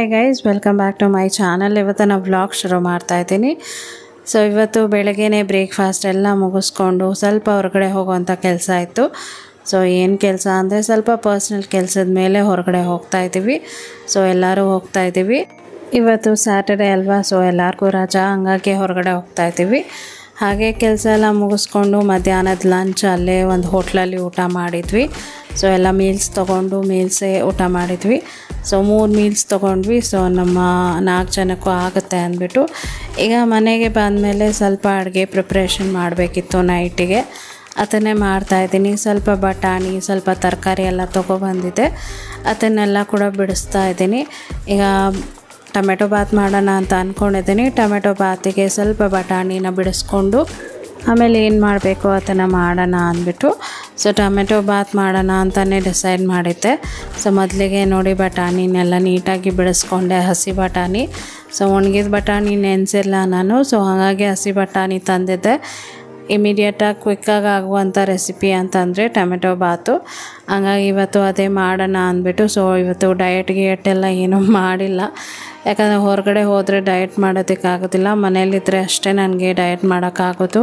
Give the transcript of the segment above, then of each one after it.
guys welcome back to my channel ಇವತ್ತು ನಾವು vlog ಶುರು ಮಾಡ್ತಾ ಇದ್ದೀನಿ ಸೊ ಇವತ್ತು ಬೆಳಗ್ಗೆನೇ ಬ್ರೇಕ್ಫಾಸ್ಟ್ ಎಲ್ಲ ಮುಗಿಸ್ಕೊಂಡು ಸ್ವಲ್ಪ ಹೊರಗಡೆ ಹೋಗುವಂಥ ಕೆಲಸ ಇತ್ತು ಸೊ ಏನು ಕೆಲಸ ಅಂದರೆ ಸ್ವಲ್ಪ ಪರ್ಸ್ನಲ್ ಕೆಲಸದ ಮೇಲೆ ಹೊರಗಡೆ ಹೋಗ್ತಾ ಇದ್ದೀವಿ ಸೊ ಎಲ್ಲರೂ ಹೋಗ್ತಾ ಇದ್ದೀವಿ ಇವತ್ತು ಸ್ಯಾಟರ್ಡೆ ಅಲ್ವಾ ಸೊ ಎಲ್ಲರಿಗೂ ರಜಾ ಹಂಗಾಗಿ ಹೊರಗಡೆ ಹೋಗ್ತಾ ಇದ್ದೀವಿ ಹಾಗೆ ಕೆಲಸ ಎಲ್ಲ ಮುಗಿಸ್ಕೊಂಡು ಮಧ್ಯಾಹ್ನದ ಲಂಚ್ ಅಲ್ಲೇ ಒಂದು ಹೋಟ್ಲಲ್ಲಿ ಊಟ ಮಾಡಿದ್ವಿ ಸೊ ಎಲ್ಲ ಮೀಲ್ಸ್ ತೊಗೊಂಡು ಮೀಲ್ಸೇ ಊಟ ಮಾಡಿದ್ವಿ ಸೊ ಮೂರು ಮೀಲ್ಸ್ ತೊಗೊಂಡ್ವಿ ಸೊ ನಮ್ಮ ನಾಲ್ಕು ಜನಕ್ಕೂ ಆಗುತ್ತೆ ಅಂದ್ಬಿಟ್ಟು ಈಗ ಮನೆಗೆ ಬಂದಮೇಲೆ ಸ್ವಲ್ಪ ಅಡುಗೆ ಪ್ರಿಪ್ರೇಷನ್ ಮಾಡಬೇಕಿತ್ತು ನೈಟಿಗೆ ಅದನ್ನೇ ಮಾಡ್ತಾಯಿದ್ದೀನಿ ಸ್ವಲ್ಪ ಬಟಾಣಿ ಸ್ವಲ್ಪ ತರಕಾರಿ ಎಲ್ಲ ತೊಗೊಬಂದಿದ್ದೆ ಅದನ್ನೆಲ್ಲ ಕೂಡ ಬಿಡಿಸ್ತಾ ಇದ್ದೀನಿ ಈಗ ಟೊಮೆಟೊ ಬಾತ್ ಮಾಡೋಣ ಅಂತ ಅಂದ್ಕೊಂಡಿದ್ದೀನಿ ಟೊಮೆಟೊ ಬಾತಿಗೆ ಸ್ವಲ್ಪ ಬಟಾಣಿನ ಬಿಡಿಸ್ಕೊಂಡು ಆಮೇಲೆ ಏನು ಮಾಡಬೇಕು ಅದನ್ನು ಮಾಡೋಣ ಅಂದ್ಬಿಟ್ಟು ಸೊ ಟೊಮೆಟೊ ಬಾತ್ ಮಾಡೋಣ ಅಂತಲೇ ಡಿಸೈಡ್ ಮಾಡಿದ್ದೆ ಸೊ ಮೊದಲಿಗೆ ನೋಡಿ ಬಟಾಣಿನೆಲ್ಲ ನೀಟಾಗಿ ಬಿಡಿಸ್ಕೊಂಡೆ ಹಸಿ ಬಟಾಣಿ ಸೊ ಒಣಗಿದ ಬಟಾಣಿ ನೆನೆಸಿಲ್ಲ ನಾನು ಸೊ ಹಾಗಾಗಿ ಹಸಿ ಬಟಾಣಿ ತಂದಿದ್ದೆ ಇಮಿಡಿಯೇಟಾಗಿ ಕ್ವಿಕ್ಕಾಗಿ ಆಗುವಂಥ ರೆಸಿಪಿ ಅಂತಂದರೆ ಟೊಮೆಟೊ ಬಾತು ಹಂಗಾಗಿ ಇವತ್ತು ಅದೇ ಮಾಡೋಣ ಅಂದ್ಬಿಟ್ಟು ಸೊ ಇವತ್ತು ಡಯಟ್ ಗಿಯಟ್ ಎಲ್ಲ ಏನೂ ಮಾಡಿಲ್ಲ ಯಾಕಂದರೆ ಹೊರಗಡೆ ಹೋದರೆ ಡಯಟ್ ಮಾಡೋದಕ್ಕಾಗೋದಿಲ್ಲ ಮನೇಲಿದ್ದರೆ ಅಷ್ಟೇ ನನಗೆ ಡಯಟ್ ಮಾಡೋಕ್ಕಾಗೋದು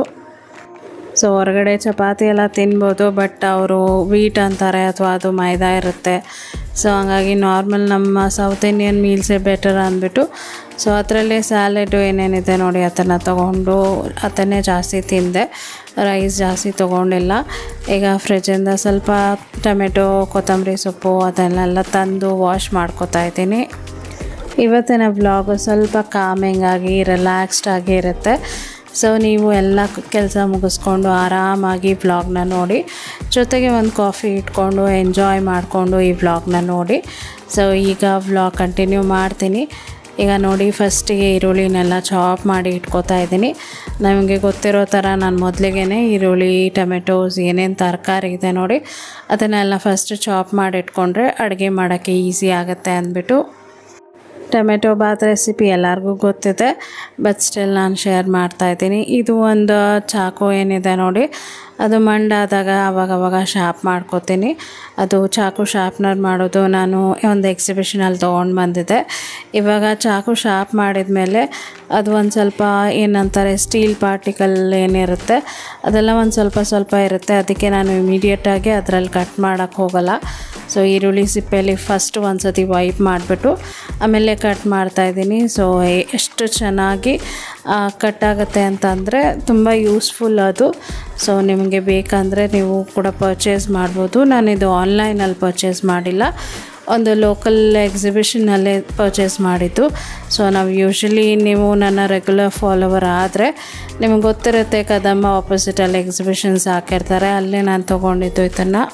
ಸೊ ಹೊರಗಡೆ ಚಪಾತಿ ಎಲ್ಲ ತಿನ್ಬೋದು ಬಟ್ ಅವರು ವೀಟ್ ಅಂತಾರೆ ಅಥವಾ ಅದು ಮೈದಾ ಇರುತ್ತೆ ಸೊ ಹಂಗಾಗಿ ನಾರ್ಮಲ್ ನಮ್ಮ ಸೌತ್ ಇಂಡಿಯನ್ ಮೀಲ್ಸೇ ಬೆಟರ್ ಅಂದ್ಬಿಟ್ಟು ಸೊ ಅದರಲ್ಲೇ ಸ್ಯಾಲೆಡು ಏನೇನಿದೆ ನೋಡಿ ಅದನ್ನು ತೊಗೊಂಡು ಅದನ್ನೇ ಜಾಸ್ತಿ ತಿಂದೆ ರೈಸ್ ಜಾಸ್ತಿ ತೊಗೊಂಡಿಲ್ಲ ಈಗ ಫ್ರಿಜ್ಜಿಂದ ಸ್ವಲ್ಪ ಟೊಮೆಟೊ ಕೊತ್ತಂಬರಿ ಸೊಪ್ಪು ಅದನ್ನೆಲ್ಲ ತಂದು ವಾಶ್ ಮಾಡ್ಕೊತಾ ಇದ್ದೀನಿ ಇವತ್ತಿನ ವ್ಲಾಗು ಸ್ವಲ್ಪ ಕಾಮಿಂಗ್ ಆಗಿ ರಿಲ್ಯಾಕ್ಸ್ಡ್ ಆಗಿ ಇರುತ್ತೆ ಸೊ ನೀವು ಎಲ್ಲ ಕೆಲಸ ಮುಗಿಸ್ಕೊಂಡು ಆರಾಮಾಗಿ ವ್ಲಾಗ್ನ ನೋಡಿ ಜೊತೆಗೆ ಒಂದು ಕಾಫಿ ಇಟ್ಕೊಂಡು ಎಂಜಾಯ್ ಮಾಡಿಕೊಂಡು ಈ ವ್ಲಾಗ್ನ ನೋಡಿ ಸೊ ಈಗ ವ್ಲಾಗ್ ಕಂಟಿನ್ಯೂ ಮಾಡ್ತೀನಿ ಈಗ ನೋಡಿ ಫಸ್ಟಿಗೆ ಈರುಳ್ಳಿನೆಲ್ಲ ಚಾಪ್ ಮಾಡಿ ಇಟ್ಕೋತಾ ಇದ್ದೀನಿ ನಮಗೆ ಗೊತ್ತಿರೋ ಥರ ನಾನು ಮೊದಲಿಗೆ ಈರುಳ್ಳಿ ಟೊಮೆಟೊಸ್ ಏನೇನು ತರಕಾರಿ ಇದೆ ನೋಡಿ ಅದನ್ನೆಲ್ಲ ಫಸ್ಟ್ ಚಾಪ್ ಮಾಡಿ ಇಟ್ಕೊಂಡ್ರೆ ಅಡುಗೆ ಮಾಡೋಕ್ಕೆ ಈಸಿ ಆಗುತ್ತೆ ಅಂದ್ಬಿಟ್ಟು ಟೊಮೆಟೊ ಬಾತ್ ರೆಸಿಪಿ ಎಲ್ಲರಿಗೂ ಗೊತ್ತಿದೆ ಬಟ್ ಸ್ಟಿಲ್ ನಾನು ಶೇರ್ ಮಾಡ್ತಾಯಿದ್ದೀನಿ ಇದು ಒಂದು ಚಾಕು ಏನಿದೆ ನೋಡಿ ಅದು ಮಂಡಾದಾಗ ಅವಾಗವಾಗ ಶಾರ್ಪ್ ಮಾಡ್ಕೋತೀನಿ ಅದು ಚಾಕು ಶಾರ್ಪ್ನರ್ ಮಾಡೋದು ನಾನು ಒಂದು ಎಕ್ಸಿಬಿಷನಲ್ಲಿ ತೊಗೊಂಡು ಬಂದಿದ್ದೆ ಇವಾಗ ಚಾಕು ಶಾರ್ಪ್ ಮಾಡಿದ ಮೇಲೆ ಅದು ಒಂದು ಸ್ವಲ್ಪ ಏನಂತಾರೆ ಸ್ಟೀಲ್ ಪಾರ್ಟಿಕಲ್ ಏನಿರುತ್ತೆ ಅದೆಲ್ಲ ಒಂದು ಸ್ವಲ್ಪ ಸ್ವಲ್ಪ ಇರುತ್ತೆ ಅದಕ್ಕೆ ನಾನು ಇಮಿಡಿಯೇಟಾಗಿ ಅದರಲ್ಲಿ ಕಟ್ ಮಾಡೋಕ್ಕೆ ಹೋಗಲ್ಲ ಸೊ ಈರುಳ್ಳಿ ಸಿಪ್ಪೆಯಲ್ಲಿ ಫಸ್ಟ್ ಒಂದು ಸತಿ ವೈಪ್ ಮಾಡಿಬಿಟ್ಟು ಆಮೇಲೆ ಕಟ್ ಮಾಡ್ತಾಯಿದ್ದೀನಿ ಸೊ ಎಷ್ಟು ಚೆನ್ನಾಗಿ ಕಟ್ ಆಗುತ್ತೆ ಅಂತಂದರೆ ತುಂಬ ಯೂಸ್ಫುಲ್ ಅದು ಸೊ ನಿಮಗೆ ಬೇಕಂದರೆ ನೀವು ಕೂಡ ಪರ್ಚೇಸ್ ಮಾಡ್ಬೋದು ನಾನಿದು ಆನ್ಲೈನಲ್ಲಿ ಪರ್ಚೇಸ್ ಮಾಡಿಲ್ಲ ಒಂದು ಲೋಕಲ್ ಎಕ್ಸಿಬಿಷನ್ನಲ್ಲೇ ಪರ್ಚೇಸ್ ಮಾಡಿದ್ದು ಸೊ ನಾವು ಯೂಶ್ವಲಿ ನೀವು ನನ್ನ ರೆಗ್ಯುಲರ್ ಫಾಲೋವರ್ ಆದರೆ ನಿಮಗೆ ಗೊತ್ತಿರುತ್ತೆ ಕದಮ್ಮ ಆಪೋಸಿಟಲ್ಲಿ ಎಕ್ಸಿಬಿಷನ್ಸ್ ಹಾಕಿರ್ತಾರೆ ಅಲ್ಲೇ ನಾನು ತೊಗೊಂಡಿದ್ದು ಇದನ್ನು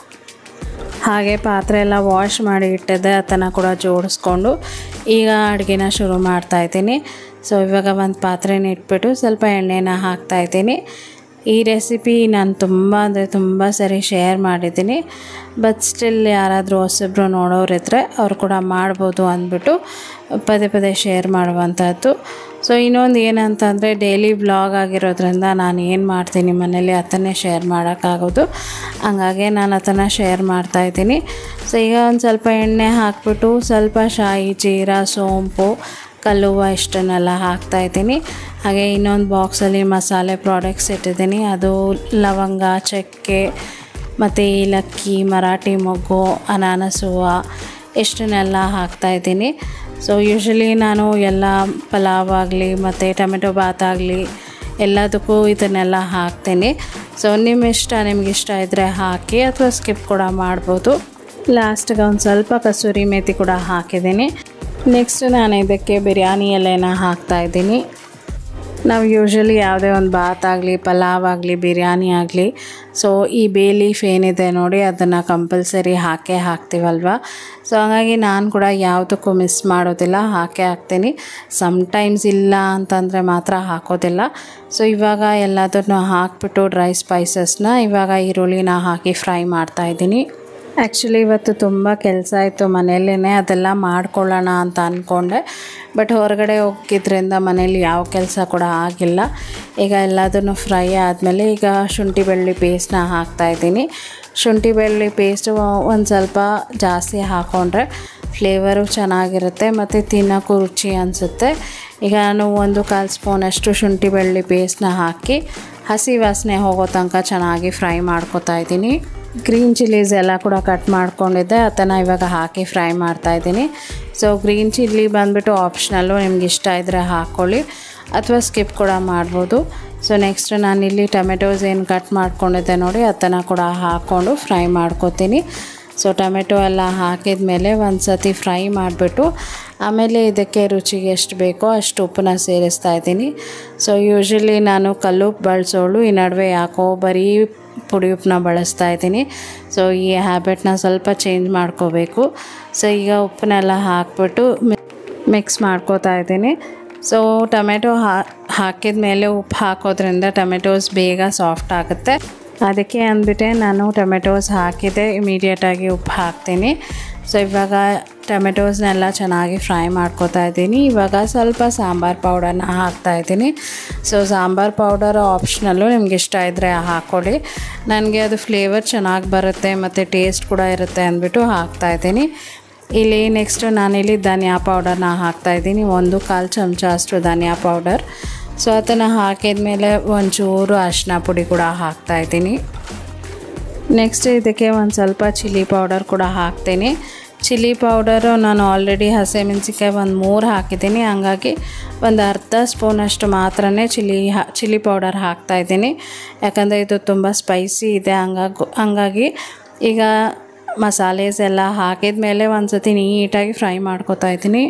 ಹಾಗೆ ಪಾತ್ರೆ ಎಲ್ಲ ವಾಶ್ ಮಾಡಿ ಇಟ್ಟಿದ್ದೆ ಅದನ್ನು ಕೂಡ ಜೋಡಿಸ್ಕೊಂಡು ಈಗ ಅಡುಗೆನ ಶುರು ಮಾಡ್ತಾಯಿದ್ದೀನಿ ಸೊ ಇವಾಗ ಒಂದು ಪಾತ್ರೆನ ಇಟ್ಬಿಟ್ಟು ಸ್ವಲ್ಪ ಎಣ್ಣೆನ ಹಾಕ್ತಾಯಿದ್ದೀನಿ ಈ ರೆಸಿಪಿ ನಾನು ತುಂಬ ಅಂದರೆ ತುಂಬ ಸರಿ ಶೇರ್ ಮಾಡಿದ್ದೀನಿ ಬಟ್ ಸ್ಟಿಲ್ ಯಾರಾದರೂ ಹೊಸಬ್ರು ನೋಡೋರಿದ್ರೆ ಅವ್ರು ಕೂಡ ಮಾಡ್ಬೋದು ಅಂದ್ಬಿಟ್ಟು ಪದೇ ಪದೇ ಶೇರ್ ಮಾಡುವಂಥದ್ದು ಸೊ ಇನ್ನೊಂದು ಏನಂತಂದರೆ ಡೈಲಿ ಬ್ಲಾಗ್ ಆಗಿರೋದ್ರಿಂದ ನಾನು ಏನು ಮಾಡ್ತೀನಿ ಮನೇಲಿ ಅದನ್ನೇ ಶೇರ್ ಮಾಡೋಕ್ಕಾಗೋದು ಹಂಗಾಗಿ ನಾನು ಅದನ್ನು ಶೇರ್ ಮಾಡ್ತಾಯಿದ್ದೀನಿ ಸೊ ಈಗ ಒಂದು ಸ್ವಲ್ಪ ಎಣ್ಣೆ ಹಾಕ್ಬಿಟ್ಟು ಸ್ವಲ್ಪ ಶಾಯಿ ಜೀರಾ ಸೋಂಪು ಕಲ್ಲುವ ಇಷ್ಟನ್ನೆಲ್ಲ ಹಾಕ್ತಾಯಿದ್ದೀನಿ ಹಾಗೆ ಇನ್ನೊಂದು ಬಾಕ್ಸಲ್ಲಿ ಮಸಾಲೆ ಪ್ರಾಡಕ್ಟ್ಸ್ ಇಟ್ಟಿದ್ದೀನಿ ಅದು ಲವಂಗ ಚಕ್ಕೆ ಮತ್ತು ಏಲಕ್ಕಿ ಮರಾಠಿ ಮೊಗ್ಗು ಅನಾನಸ್ ಹೂವು ಇಷ್ಟನ್ನೆಲ್ಲ ಹಾಕ್ತಾಯಿದ್ದೀನಿ ಸೊ ಯೂಶ್ವಲಿ ನಾನು ಎಲ್ಲ ಪಲಾವ್ ಆಗಲಿ ಮತ್ತು ಟೊಮೆಟೊ ಬಾತ್ ಆಗಲಿ ಎಲ್ಲದಕ್ಕೂ ಇದನ್ನೆಲ್ಲ ಹಾಕ್ತೀನಿ ಸೊ ನಿಮ್ಮ ಇಷ್ಟ ನಿಮ್ಗೆ ಇಷ್ಟ ಇದ್ದರೆ ಹಾಕಿ ಅಥವಾ ಸ್ಕಿಪ್ ಕೂಡ ಮಾಡ್ಬೋದು ಲಾಸ್ಟಿಗೆ ಒಂದು ಸ್ವಲ್ಪ ಕಸೂರಿ ಮೇಥಿ ಕೂಡ ಹಾಕಿದ್ದೀನಿ ನೆಕ್ಸ್ಟ್ ನಾನು ಇದಕ್ಕೆ ಬಿರಿಯಾನಿ ಎಲೆನ ಹಾಕ್ತಾಯಿದ್ದೀನಿ ನಾವು ಯೂಶ್ವಲಿ ಯಾವುದೇ ಒಂದು ಬಾತ್ ಆಗಲಿ ಪಲಾವ್ ಆಗಲಿ ಬಿರಿಯಾನಿ ಆಗಲಿ ಸೊ ಈ ಬೇ ಲೀಫ್ ಏನಿದೆ ನೋಡಿ ಅದನ್ನು ಕಂಪಲ್ಸರಿ ಹಾಕೇ ಹಾಕ್ತೀವಲ್ವ ಸೊ ಹಾಗಾಗಿ ನಾನು ಕೂಡ ಯಾವುದಕ್ಕೂ ಮಿಸ್ ಮಾಡೋದಿಲ್ಲ ಹಾಕೇ ಹಾಕ್ತೀನಿ ಸಮ್ಟೈಮ್ಸ್ ಇಲ್ಲ ಅಂತಂದರೆ ಮಾತ್ರ ಹಾಕೋದಿಲ್ಲ ಸೊ ಇವಾಗ ಎಲ್ಲದನ್ನು ಹಾಕ್ಬಿಟ್ಟು ಡ್ರೈ ಸ್ಪೈಸಸ್ನ ಇವಾಗ ಈರುಳ್ಳಿನ ಹಾಕಿ ಫ್ರೈ ಮಾಡ್ತಾಯಿದ್ದೀನಿ ಆ್ಯಕ್ಚುಲಿ ಇವತ್ತು ತುಂಬ ಕೆಲಸ ಇತ್ತು ಮನೆಯಲ್ಲೇ ಅದೆಲ್ಲ ಮಾಡ್ಕೊಳ್ಳೋಣ ಅಂತ ಅಂದ್ಕೊಂಡೆ ಬಟ್ ಹೊರಗಡೆ ಹೋಗಿದ್ರಿಂದ ಮನೇಲಿ ಯಾವ ಕೆಲಸ ಕೂಡ ಆಗಿಲ್ಲ ಈಗ ಎಲ್ಲದನ್ನು ಫ್ರೈ ಆದಮೇಲೆ ಈಗ ಶುಂಠಿ ಬೆಳ್ಳುಳ್ಳಿ ಪೇಸ್ಟ್ನ ಹಾಕ್ತಾಯಿದ್ದೀನಿ ಶುಂಠಿ ಬೆಳ್ಳುಳ್ಳಿ ಪೇಸ್ಟು ಒಂದು ಸ್ವಲ್ಪ ಜಾಸ್ತಿ ಹಾಕ್ಕೊಂಡ್ರೆ ಫ್ಲೇವರು ಚೆನ್ನಾಗಿರುತ್ತೆ ಮತ್ತು ತಿನ್ನೋಕ್ಕೂ ರುಚಿ ಅನಿಸುತ್ತೆ ಈಗ ನಾನು ಒಂದು ಕಾಲು ಸ್ಪೂನಷ್ಟು ಶುಂಠಿ ಬೆಳ್ಳುಳ್ಳಿ ಪೇಸ್ಟ್ನ ಹಾಕಿ ಹಸಿ ವಾಸನೆ ಹೋಗೋ ತನಕ ಚೆನ್ನಾಗಿ ಫ್ರೈ ಮಾಡ್ಕೊತಾ ಇದ್ದೀನಿ ಗ್ರೀನ್ ಚಿಲ್ಲೀಸ್ ಎಲ್ಲ ಕೂಡ ಕಟ್ ಮಾಡ್ಕೊಂಡಿದ್ದೆ ಅದನ್ನು ಇವಾಗ ಹಾಕಿ ಫ್ರೈ ಮಾಡ್ತಾಯಿದ್ದೀನಿ ಸೊ ಗ್ರೀನ್ ಚಿಲ್ಲಿ ಬಂದುಬಿಟ್ಟು ಆಪ್ಷನಲ್ಲು ನಿಮ್ಗೆ ಇಷ್ಟ ಇದ್ದರೆ ಹಾಕ್ಕೊಳ್ಳಿ ಅಥವಾ ಸ್ಕಿಪ್ ಕೂಡ ಮಾಡ್ಬೋದು ಸೊ ನೆಕ್ಸ್ಟ್ ನಾನಿಲ್ಲಿ ಟೊಮೆಟೊಸ್ ಏನು ಕಟ್ ಮಾಡ್ಕೊಂಡಿದ್ದೆ ನೋಡಿ ಅದನ್ನು ಕೂಡ ಹಾಕ್ಕೊಂಡು ಫ್ರೈ ಮಾಡ್ಕೊತೀನಿ ಸೊ ಟೊಮೆಟೊ ಎಲ್ಲ ಹಾಕಿದ ಮೇಲೆ ಒಂದು ಸತಿ ಫ್ರೈ ಮಾಡಿಬಿಟ್ಟು ಆಮೇಲೆ ಇದಕ್ಕೆ ರುಚಿಗೆ ಎಷ್ಟು ಬೇಕೋ ಅಷ್ಟು ಉಪ್ಪನ್ನ ಸೇರಿಸ್ತಾ ಇದ್ದೀನಿ ಸೊ ಯೂಶ್ವಲಿ ನಾನು ಕಲ್ಲುಪ್ಪು ಬಳಸೋಳು ಈ ನಡುವೆ ಯಾಕೋ ಬರೀ ಪುಡಿ ಉಪ್ಪನ್ನ ಬಳಸ್ತಾ ಇದ್ದೀನಿ ಸೊ ಈ ಹ್ಯಾಬಿಟ್ನ ಸ್ವಲ್ಪ ಚೇಂಜ್ ಮಾಡ್ಕೋಬೇಕು ಸೊ ಈಗ ಉಪ್ಪನ್ನೆಲ್ಲ ಹಾಕ್ಬಿಟ್ಟು ಮಿಕ್ಸ್ ಮಾಡ್ಕೋತಾ ಇದ್ದೀನಿ ಸೊ ಟೊಮೆಟೊ ಹಾ ಹಾಕಿದ ಮೇಲೆ ಉಪ್ಪು ಹಾಕೋದ್ರಿಂದ ಟೊಮೆಟೊಸ್ ಬೇಗ ಸಾಫ್ಟ್ ಆಗುತ್ತೆ ಅದಕ್ಕೆ ಅಂದ್ಬಿಟ್ಟೆ ನಾನು ಟೊಮೆಟೊಸ್ ಹಾಕಿದೆ ಇಮಿಡಿಯೇಟಾಗಿ ಉಪ್ಪು ಹಾಕ್ತೀನಿ ಸೊ ಇವಾಗ ಟೊಮೆಟೊಸ್ನೆಲ್ಲ ಚೆನ್ನಾಗಿ ಫ್ರೈ ಮಾಡ್ಕೋತಾ ಇದ್ದೀನಿ ಇವಾಗ ಸ್ವಲ್ಪ ಸಾಂಬಾರು ಪೌಡರ್ನ ಹಾಕ್ತಾ ಇದ್ದೀನಿ ಸೊ ಸಾಂಬಾರು ಪೌಡರ್ ಆಪ್ಷನಲ್ಲು ನಿಮ್ಗೆ ಇಷ್ಟ ಇದ್ದರೆ ಹಾಕ್ಕೊಳ್ಳಿ ನನಗೆ ಅದು ಫ್ಲೇವರ್ ಚೆನ್ನಾಗಿ ಬರುತ್ತೆ ಮತ್ತು ಟೇಸ್ಟ್ ಕೂಡ ಇರುತ್ತೆ ಅಂದ್ಬಿಟ್ಟು ಹಾಕ್ತಾ ಇದ್ದೀನಿ ಇಲ್ಲಿ ನೆಕ್ಸ್ಟು ನಾನಿಲ್ಲಿ ಧನಿಯಾ ಪೌಡರ್ನ ಹಾಕ್ತಾಯಿದ್ದೀನಿ ಒಂದು ಕಾಲು ಚಮಚ ಅಷ್ಟು ಧನಿಯಾ ಪೌಡರ್ ಸೊ ಅದನ್ನು ಹಾಕಿದ ಮೇಲೆ ಒಂಚೂರು ಅರಿಶಿನ ಪುಡಿ ಕೂಡ ಹಾಕ್ತಾಯಿದ್ದೀನಿ ನೆಕ್ಸ್ಟ್ ಇದಕ್ಕೆ ಒಂದು ಸ್ವಲ್ಪ ಚಿಲ್ಲಿ ಪೌಡರ್ ಕೂಡ ಹಾಕ್ತೀನಿ ಚಿಲ್ಲಿ ಪೌಡರು ನಾನು ಆಲ್ರೆಡಿ ಹಸಿಮೆಣ್ಸಿನ್ಕಾಯಿ ಒಂದು ಮೂರು ಹಾಕಿದ್ದೀನಿ ಹಂಗಾಗಿ ಒಂದು ಅರ್ಧ ಸ್ಪೂನಷ್ಟು ಮಾತ್ರನೇ ಚಿಲ್ಲಿ ಹಾ ಚಿಲ್ಲಿ ಪೌಡರ್ ಹಾಕ್ತಾಯಿದ್ದೀನಿ ಯಾಕಂದರೆ ಇದು ತುಂಬ ಸ್ಪೈಸಿ ಇದೆ ಹಂಗಾಗಿ ಹಂಗಾಗಿ ಈಗ ಮಸಾಲೆಸ್ ಎಲ್ಲ ಹಾಕಿದ ಮೇಲೆ ಒಂದು ಸತಿ ನೀಟಾಗಿ ಫ್ರೈ ಮಾಡ್ಕೊತಾ ಇದ್ದೀನಿ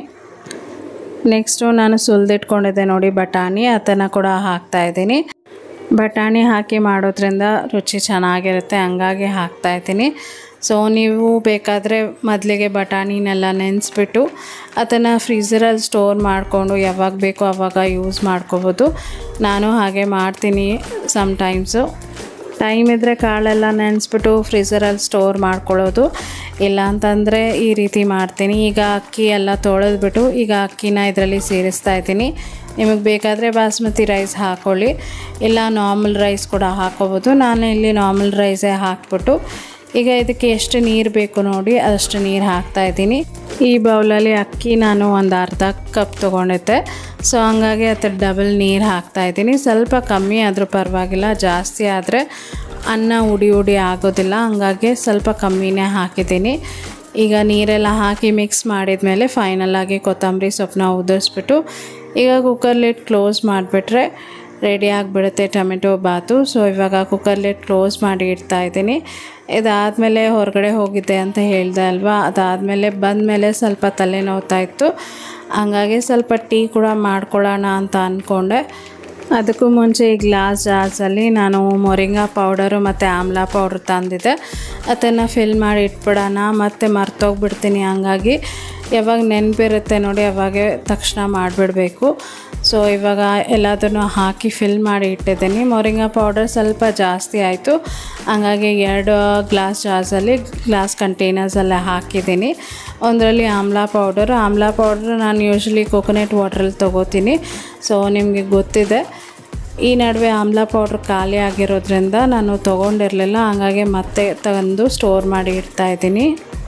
ನೆಕ್ಸ್ಟು ನಾನು ಸುಲಿದಿಟ್ಕೊಂಡಿದ್ದೆ ನೋಡಿ ಬಟಾಣಿ ಅದನ್ನು ಕೂಡ ಹಾಕ್ತಾಯಿದ್ದೀನಿ ಬಟಾಣಿ ಹಾಕಿ ಮಾಡೋದ್ರಿಂದ ರುಚಿ ಚೆನ್ನಾಗಿರುತ್ತೆ ಹಂಗಾಗಿ ಹಾಕ್ತಾಯಿದ್ದೀನಿ ಸೊ ನೀವು ಬೇಕಾದರೆ ಮೊದಲಿಗೆ ಬಟಾಣಿನೆಲ್ಲ ನೆನೆಸ್ಬಿಟ್ಟು ಅದನ್ನು ಫ್ರೀಝರಲ್ಲಿ ಸ್ಟೋರ್ ಮಾಡಿಕೊಂಡು ಯಾವಾಗ ಬೇಕೋ ಆವಾಗ ಯೂಸ್ ಮಾಡ್ಕೋಬೋದು ನಾನು ಹಾಗೆ ಮಾಡ್ತೀನಿ ಸಮ್ಟೈಮ್ಸು ಟೈಮ್ ಇದ್ದರೆ ಕಾಳೆಲ್ಲ ನೆನೆಸ್ಬಿಟ್ಟು ಫ್ರೀಝರಲ್ಲಿ ಸ್ಟೋರ್ ಮಾಡ್ಕೊಳ್ಳೋದು ಇಲ್ಲ ಅಂತಂದರೆ ಈ ರೀತಿ ಮಾಡ್ತೀನಿ ಈಗ ಅಕ್ಕಿ ಎಲ್ಲ ತೊಳೆದ್ಬಿಟ್ಟು ಈಗ ಅಕ್ಕಿನ ಇದರಲ್ಲಿ ಸೇರಿಸ್ತಾ ಇದ್ದೀನಿ ನಿಮಗೆ ಬೇಕಾದರೆ ಬಾಸ್ಮತಿ ರೈಸ್ ಹಾಕ್ಕೊಳ್ಳಿ ಇಲ್ಲ ನಾರ್ಮಲ್ ರೈಸ್ ಕೂಡ ಹಾಕ್ಕೋಬೋದು ನಾನು ಇಲ್ಲಿ ನಾರ್ಮಲ್ ರೈಸೇ ಹಾಕ್ಬಿಟ್ಟು ಈಗ ಇದಕ್ಕೆ ಎಷ್ಟು ನೀರು ಬೇಕು ನೋಡಿ ಅಷ್ಟು ನೀರು ಹಾಕ್ತಾ ಇದ್ದೀನಿ ಈ ಬೌಲಲ್ಲಿ ಅಕ್ಕಿ ನಾನು ಒಂದು ಅರ್ಧ ಕಪ್ ತೊಗೊಂಡಿದ್ದೆ ಸೊ ಹಂಗಾಗಿ ಅದ್ರ ಡಬಲ್ ನೀರು ಹಾಕ್ತಾ ಇದ್ದೀನಿ ಸ್ವಲ್ಪ ಕಮ್ಮಿ ಆದರೂ ಪರವಾಗಿಲ್ಲ ಜಾಸ್ತಿ ಆದರೆ ಅನ್ನ ಉಡಿ ಉಡಿ ಆಗೋದಿಲ್ಲ ಹಂಗಾಗಿ ಸ್ವಲ್ಪ ಕಮ್ಮಿನೇ ಹಾಕಿದ್ದೀನಿ ಈಗ ನೀರೆಲ್ಲ ಹಾಕಿ ಮಿಕ್ಸ್ ಮಾಡಿದ ಮೇಲೆ ಫೈನಲಾಗಿ ಕೊತ್ತಂಬರಿ ಸೊಪ್ಪನ್ನ ಉದುರಿಸ್ಬಿಟ್ಟು ಈಗ ಕುಕ್ಕರ್ ಲಿಡ್ ಕ್ಲೋಸ್ ಮಾಡಿಬಿಟ್ರೆ ರೆಡಿ ಆಗಿಬಿಡುತ್ತೆ ಟೊಮೆಟೊ ಬಾತು ಸೊ ಇವಾಗ ಕುಕ್ಕರ್ ಲಿಡ್ ಕ್ಲೋಸ್ ಮಾಡಿ ಇಡ್ತಾ ಇದ್ದೀನಿ ಇದಾದಮೇಲೆ ಹೊರಗಡೆ ಹೋಗಿದ್ದೆ ಅಂತ ಹೇಳ್ದೆ ಅಲ್ವಾ ಅದಾದಮೇಲೆ ಬಂದಮೇಲೆ ಸ್ವಲ್ಪ ತಲೆ ನೋವ್ತಾ ಇತ್ತು ಹಂಗಾಗಿ ಸ್ವಲ್ಪ ಟೀ ಕೂಡ ಮಾಡ್ಕೊಳ್ಳೋಣ ಅಂತ ಅಂದ್ಕೊಂಡೆ ಅದಕ್ಕೂ ಮುಂಚೆ ಈ ಗ್ಲಾಸ್ ಜಾರ್ಸಲ್ಲಿ ನಾನು ಮೊರಿಂಗಾ ಪೌಡರು ಮತ್ತು ಆಮ್ಲಾ ಪೌಡ್ರ್ ತಂದಿದ್ದೆ ಅದನ್ನು ಫಿಲ್ ಮಾಡಿ ಇಟ್ಬಿಡೋಣ ಮತ್ತು ಮರ್ತೋಗ್ಬಿಡ್ತೀನಿ ಹಂಗಾಗಿ ಯಾವಾಗ ನೆನಪಿರುತ್ತೆ ನೋಡಿ ಅವಾಗೆ ತಕ್ಷಣ ಮಾಡಿಬಿಡಬೇಕು ಸೊ ಇವಾಗ ಎಲ್ಲದನ್ನು ಹಾಕಿ ಫಿಲ್ ಮಾಡಿ ಇಟ್ಟಿದ್ದೀನಿ ಮೊರಿಂಗಾ ಪೌಡರ್ ಸ್ವಲ್ಪ ಜಾಸ್ತಿ ಆಯಿತು ಹಂಗಾಗಿ ಎರಡು ಗ್ಲಾಸ್ ಜಾರ್ಸಲ್ಲಿ ಗ್ಲಾಸ್ ಕಂಟೈನರ್ಸಲ್ಲೇ ಹಾಕಿದ್ದೀನಿ ಒಂದರಲ್ಲಿ ಆಮ್ಲಾ ಪೌಡರು ಆಮ್ಲಾ ಪೌಡ್ರ್ ನಾನು ಯೂಶ್ವಲಿ ಕೋಕೋನಟ್ ವಾಟ್ರಲ್ಲಿ ತೊಗೋತೀನಿ ಸೊ ನಿಮಗೆ ಗೊತ್ತಿದೆ ಈ ನಡುವೆ ಆಮ್ಲಾ ಪೌಡ್ರ್ ಖಾಲಿ ಆಗಿರೋದ್ರಿಂದ ನಾನು ತೊಗೊಂಡಿರಲಿಲ್ಲ ಹಂಗಾಗಿ ಮತ್ತೆ ತಂದು ಸ್ಟೋರ್ ಮಾಡಿ ಇಡ್ತಾಯಿದ್ದೀನಿ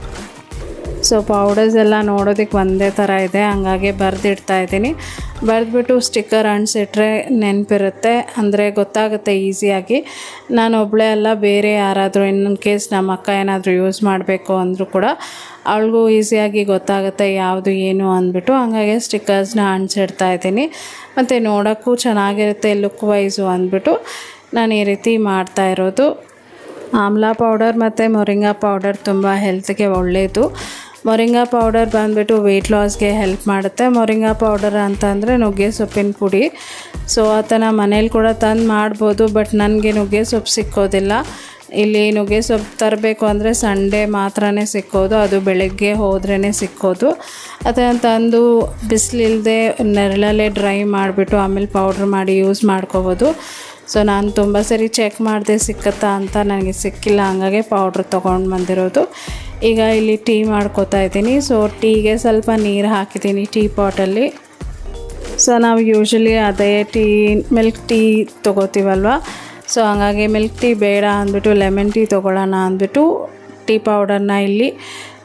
ಸೊ ಪೌಡರ್ಸ್ ಎಲ್ಲ ನೋಡೋದಕ್ಕೆ ಒಂದೇ ಥರ ಇದೆ ಹಂಗಾಗಿ ಬರೆದಿಡ್ತಾ ಇದ್ದೀನಿ ಬರೆದ್ಬಿಟ್ಟು ಸ್ಟಿಕ್ಕರ್ ಅಂಟಿಸಿಟ್ರೆ ನೆನಪಿರುತ್ತೆ ಅಂದರೆ ಗೊತ್ತಾಗುತ್ತೆ ಈಸಿಯಾಗಿ ನಾನು ಒಬ್ಬಳೇ ಅಲ್ಲ ಬೇರೆ ಯಾರಾದರೂ ಇನ್ನೊಂದು ಕೇಸ್ ನಮ್ಮ ಅಕ್ಕ ಏನಾದರೂ ಯೂಸ್ ಮಾಡಬೇಕು ಅಂದರೂ ಕೂಡ ಅವಳಿಗೂ ಈಸಿಯಾಗಿ ಗೊತ್ತಾಗುತ್ತೆ ಯಾವುದು ಏನು ಅಂದ್ಬಿಟ್ಟು ಹಂಗಾಗಿ ಸ್ಟಿಕ್ಕರ್ಸ್ನ ಅಂಟಿಸಿಡ್ತಾ ಇದ್ದೀನಿ ಮತ್ತು ನೋಡೋಕ್ಕೂ ಚೆನ್ನಾಗಿರುತ್ತೆ ಲುಕ್ ವೈಸು ಅಂದ್ಬಿಟ್ಟು ನಾನು ಈ ರೀತಿ ಮಾಡ್ತಾ ಇರೋದು ಆಮ್ಲಾ ಪೌಡರ್ ಮತ್ತು ಮೊರಿಂಗಾ ಪೌಡರ್ ತುಂಬ ಹೆಲ್ತ್ಗೆ ಒಳ್ಳೆಯದು ಮೊರಿಂಗಾ ಪೌಡರ್ ಬಂದುಬಿಟ್ಟು ವೆಯ್ಟ್ ಲಾಸ್ಗೆ ಹೆಲ್ಪ್ ಮಾಡುತ್ತೆ ಮೊರಿಂಗಾ ಪೌಡರ್ ಅಂತಂದರೆ ನುಗ್ಗೆ ಸೊಪ್ಪಿನ ಪುಡಿ ಸೊ ಅದನ್ನು ಮನೇಲಿ ಕೂಡ ತಂದು ಮಾಡ್ಬೋದು ಬಟ್ ನನಗೆ ನುಗ್ಗೆ ಸೊಪ್ಪು ಸಿಕ್ಕೋದಿಲ್ಲ ಇಲ್ಲಿ ನುಗ್ಗೆ ಸೊಪ್ಪು ತರಬೇಕು ಅಂದರೆ ಸಂಡೇ ಮಾತ್ರನೇ ಸಿಕ್ಕೋದು ಅದು ಬೆಳಗ್ಗೆ ಹೋದ್ರೇ ಸಿಕ್ಕೋದು ಅದನ್ನು ತಂದು ಬಿಸಿಲಿಲ್ಲದೆ ನೆರಳಲ್ಲೇ ಡ್ರೈ ಮಾಡಿಬಿಟ್ಟು ಆಮೇಲೆ ಪೌಡ್ರ್ ಮಾಡಿ ಯೂಸ್ ಮಾಡ್ಕೋಬೋದು ಸೊ ನಾನು ತುಂಬ ಸರಿ ಚೆಕ್ ಮಾಡಿದೆ ಸಿಕ್ಕತ್ತಾ ಅಂತ ನನಗೆ ಸಿಕ್ಕಿಲ್ಲ ಹಂಗಾಗಿ ಪೌಡ್ರ್ ತೊಗೊಂಡು ಬಂದಿರೋದು ಈಗ ಇಲ್ಲಿ ಟೀ ಮಾಡ್ಕೋತಾ ಇದ್ದೀನಿ ಸೊ ಟೀಗೆ ಸ್ವಲ್ಪ ನೀರು ಹಾಕಿದ್ದೀನಿ ಟೀ ಪಾಟಲ್ಲಿ ಸೊ ನಾವು ಯೂಶ್ವಲಿ ಅದೇ ಟೀ ಮಿಲ್ಕ್ ಟೀ ತೊಗೋತೀವಲ್ವ ಸೊ ಹಂಗಾಗಿ ಮಿಲ್ಕ್ ಟೀ ಬೇಡ ಅಂದ್ಬಿಟ್ಟು ಲೆಮನ್ ಟೀ ತೊಗೊಳ್ಳೋಣ ಅಂದ್ಬಿಟ್ಟು ಟೀ ಪೌಡರ್ನ ಇಲ್ಲಿ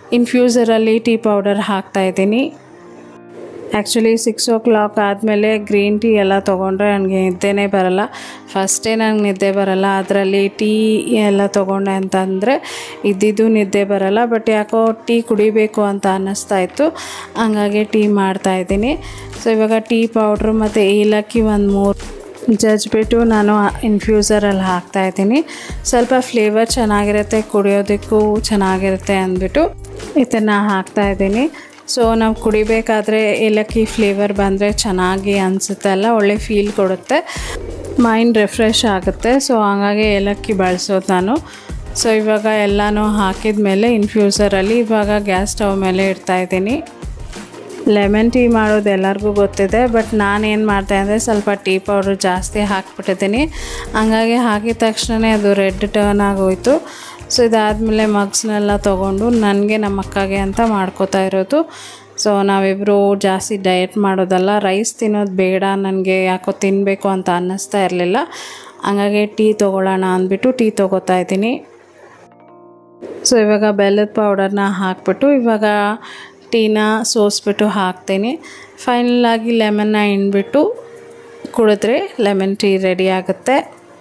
ಇನ್ಫ್ಯೂಸರಲ್ಲಿ ಟೀ ಪೌಡರ್ ಹಾಕ್ತಾಯಿದ್ದೀನಿ ಆ್ಯಕ್ಚುಲಿ ಸಿಕ್ಸ್ ಓ ಕ್ಲಾಕ್ ಆದಮೇಲೆ ಗ್ರೀನ್ ಟೀ ಎಲ್ಲ ತೊಗೊಂಡ್ರೆ ನನಗೆ ನಿದ್ದೆನೇ ಬರಲ್ಲ ಫಸ್ಟೇ ನನಗೆ ನಿದ್ದೆ ಬರಲ್ಲ ಅದರಲ್ಲಿ ಟೀ ಎಲ್ಲ ತೊಗೊಂಡೆ ಅಂತಂದರೆ ಇದ್ದಿದ್ದು ನಿದ್ದೆ ಬರಲ್ಲ ಬಟ್ ಯಾಕೋ ಟೀ ಕುಡಿಬೇಕು ಅಂತ ಅನ್ನಿಸ್ತಾ ಇತ್ತು ಹಂಗಾಗಿ ಟೀ ಮಾಡ್ತಾಯಿದ್ದೀನಿ ಸೊ ಇವಾಗ ಟೀ ಪೌಡ್ರು ಮತ್ತು ಏಲಕ್ಕಿ ಒಂದು ಮೂರು ಜಜ್ಬಿಟ್ಟು ನಾನು ಇನ್ಫ್ಯೂಸರಲ್ಲಿ ಹಾಕ್ತಾಯಿದ್ದೀನಿ ಸ್ವಲ್ಪ ಫ್ಲೇವರ್ ಚೆನ್ನಾಗಿರುತ್ತೆ ಕುಡಿಯೋದಕ್ಕೂ ಚೆನ್ನಾಗಿರುತ್ತೆ ಅಂದ್ಬಿಟ್ಟು ಇದನ್ನು ಹಾಕ್ತಾಯಿದ್ದೀನಿ ಸೊ ನಾವು ಕುಡಿಬೇಕಾದ್ರೆ ಏಲಕ್ಕಿ ಫ್ಲೇವರ್ ಬಂದರೆ ಚೆನ್ನಾಗಿ ಅನಿಸುತ್ತಲ್ಲ ಒಳ್ಳೆ ಫೀಲ್ ಕೊಡುತ್ತೆ ಮೈಂಡ್ ರಿಫ್ರೆಶ್ ಆಗುತ್ತೆ ಸೊ ಹಾಗಾಗಿ ಏಲಕ್ಕಿ ಬಳಸೋದು ನಾನು ಸೊ ಇವಾಗ ಎಲ್ಲನೂ ಹಾಕಿದ ಮೇಲೆ ಇನ್ಫ್ಯೂಸರಲ್ಲಿ ಇವಾಗ ಗ್ಯಾಸ್ ಸ್ಟವ್ ಮೇಲೆ ಇಡ್ತಾಯಿದ್ದೀನಿ ಲೆಮನ್ ಟೀ ಮಾಡೋದು ಎಲ್ಲರಿಗೂ ಗೊತ್ತಿದೆ ಬಟ್ ನಾನೇನು ಮಾಡ್ದೆ ಅಂದರೆ ಸ್ವಲ್ಪ ಟೀ ಪೌಡ್ರ್ ಜಾಸ್ತಿ ಹಾಕ್ಬಿಟ್ಟಿದ್ದೀನಿ ಹಂಗಾಗಿ ಹಾಕಿದ ತಕ್ಷಣ ಅದು ರೆಡ್ ಟರ್ನ್ ಆಗೋಯ್ತು ಸೊ ಇದಾದಮೇಲೆ ಮಗ್ಸ್ನೆಲ್ಲ ತೊಗೊಂಡು ನನಗೆ ನಮ್ಮ ಅಕ್ಕಗೆ ಅಂತ ಮಾಡ್ಕೋತಾ ಇರೋದು ಸೊ ನಾವಿಬ್ಬರು ಜಾಸ್ತಿ ಡಯಟ್ ಮಾಡೋದಲ್ಲ ರೈಸ್ ತಿನ್ನೋದು ಬೇಡ ನನಗೆ ಯಾಕೋ ತಿನ್ನಬೇಕು ಅಂತ ಅನ್ನಿಸ್ತಾ ಇರಲಿಲ್ಲ ಹಂಗಾಗಿ ಟೀ ತೊಗೊಳ್ಳೋಣ ಅಂದ್ಬಿಟ್ಟು ಟೀ ತೊಗೋತಾ ಇದ್ದೀನಿ ಸೊ ಇವಾಗ ಬೆಲ್ಲದ ಪೌಡರ್ನ ಹಾಕ್ಬಿಟ್ಟು ಇವಾಗ ಟೀನ ಸೋಸ್ಬಿಟ್ಟು ಹಾಕ್ತೀನಿ ಫೈನಲಾಗಿ ಲೆಮನ್ನ ಹಿಂಡ್ಬಿಟ್ಟು ಕುಡಿದ್ರೆ ಲೆಮನ್ ಟೀ ರೆಡಿ ಆಗುತ್ತೆ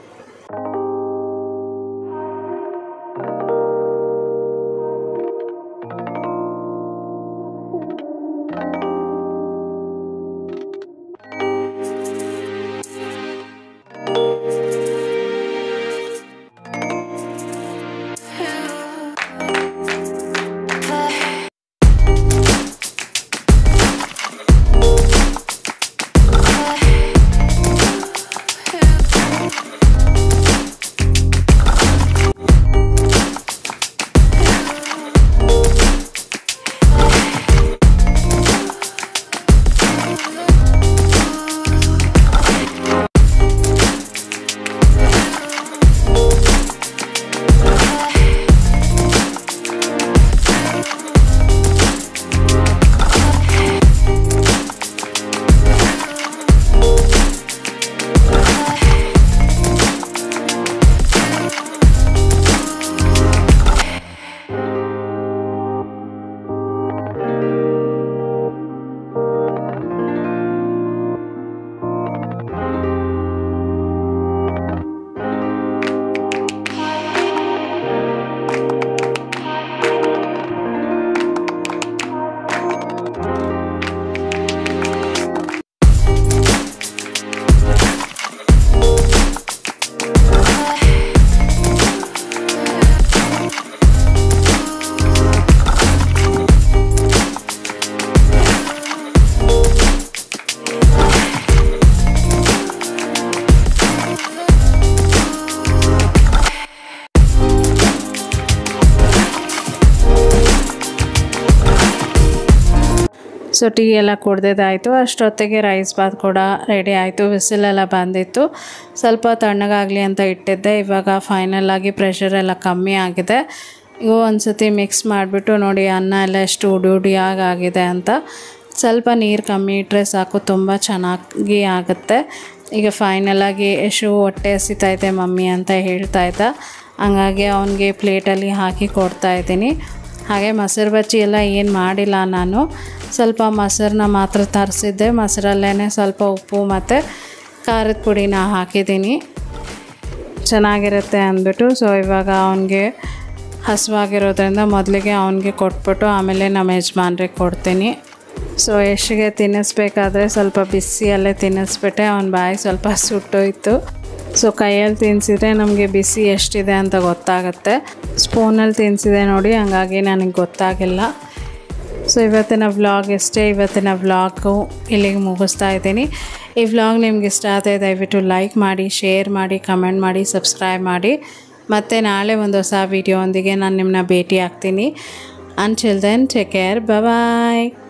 ಸೊ ಟೀ ಎಲ್ಲ ಕುಡ್ದಿದ್ದಾಯಿತು ಅಷ್ಟೊತ್ತಿಗೆ ರೈಸ್ ಬಾತ್ ಕೂಡ ರೆಡಿ ಆಯಿತು ವಿಸಿಲೆಲ್ಲ ಬಂದಿತ್ತು ಸ್ವಲ್ಪ ತಣ್ಣಗಾಗಲಿ ಅಂತ ಇಟ್ಟಿದ್ದೆ ಇವಾಗ ಫೈನಲ್ ಆಗಿ ಪ್ರೆಷರ್ ಎಲ್ಲ ಕಮ್ಮಿ ಆಗಿದೆ ಇವು ಒಂದು ಸತಿ ಮಿಕ್ಸ್ ಮಾಡಿಬಿಟ್ಟು ನೋಡಿ ಅನ್ನ ಎಲ್ಲ ಎಷ್ಟು ಉಡಿ ಉಡಿಯಾಗಿ ಆಗಿದೆ ಅಂತ ಸ್ವಲ್ಪ ನೀರು ಕಮ್ಮಿ ಇಟ್ಟರೆ ಸಾಕು ತುಂಬ ಚೆನ್ನಾಗಿ ಆಗುತ್ತೆ ಈಗ ಫೈನಲಾಗಿ ಯಶು ಹೊಟ್ಟೆ ಹಸಿತೈತೆ ಮಮ್ಮಿ ಅಂತ ಹೇಳ್ತಾ ಇದ್ದ ಹಂಗಾಗಿ ಅವನಿಗೆ ಪ್ಲೇಟಲ್ಲಿ ಹಾಕಿ ಕೊಡ್ತಾ ಇದ್ದೀನಿ ಹಾಗೆ ಮೊಸರು ಬಜ್ಜಿ ಎಲ್ಲ ಏನು ಮಾಡಿಲ್ಲ ನಾನು ಸ್ವಲ್ಪ ಮೊಸರನ್ನ ಮಾತ್ರ ತರಿಸಿದ್ದೆ ಮೊಸರಲ್ಲೇ ಸ್ವಲ್ಪ ಉಪ್ಪು ಮತ್ತು ಖಾರದ ಪುಡಿನ ಹಾಕಿದ್ದೀನಿ ಚೆನ್ನಾಗಿರುತ್ತೆ ಅಂದ್ಬಿಟ್ಟು ಸೊ ಇವಾಗ ಅವನಿಗೆ ಹಸುವಾಗಿರೋದ್ರಿಂದ ಮೊದಲಿಗೆ ಅವನಿಗೆ ಕೊಟ್ಬಿಟ್ಟು ಆಮೇಲೆ ನಮ್ಮ ಯಜಮಾನ್ರಿಗೆ ಕೊಡ್ತೀನಿ ಸೊ ಯಶ್ಗೆ ತಿನ್ನಿಸ್ಬೇಕಾದ್ರೆ ಸ್ವಲ್ಪ ಬಿಸಿಯಲ್ಲೇ ತಿನ್ನಿಸ್ಬಿಟ್ಟೆ ಅವನ ಬಾಯಿ ಸ್ವಲ್ಪ ಸುಟ್ಟೋಯ್ತು ಸೊ ಕೈಯಲ್ಲಿ ತಿನ್ನಿಸಿದ್ರೆ ನಮಗೆ ಬಿಸಿ ಎಷ್ಟಿದೆ ಅಂತ ಗೊತ್ತಾಗುತ್ತೆ ಸ್ಪೂನಲ್ಲಿ ತಿನ್ನಿಸಿದೆ ನೋಡಿ ಹಂಗಾಗಿ ನನಗೆ ಗೊತ್ತಾಗಿಲ್ಲ ಸೊ ಇವತ್ತಿನ ವ್ಲಾಗ್ ಇಷ್ಟೇ ಇವತ್ತಿನ ವ್ಲಾಗು ಇಲ್ಲಿಗೆ ಮುಗಿಸ್ತಾ ಇದ್ದೀನಿ ಈ ವ್ಲಾಗ್ ನಿಮ್ಗೆ ಇಷ್ಟ ಆದರೆ ದಯವಿಟ್ಟು ಲೈಕ್ ಮಾಡಿ ಶೇರ್ ಮಾಡಿ ಕಮೆಂಟ್ ಮಾಡಿ ಸಬ್ಸ್ಕ್ರೈಬ್ ಮಾಡಿ ಮತ್ತು ನಾಳೆ ಒಂದು ಹೊಸ ವೀಡಿಯೋ ಒಂದಿಗೆ ನಾನು ನಿಮ್ಮನ್ನ ಭೇಟಿ ಆಗ್ತೀನಿ ಅನ್ಟಿಲ್ ದೆನ್ ಟೇಕ್ ಕೇರ್ ಬಾಯ್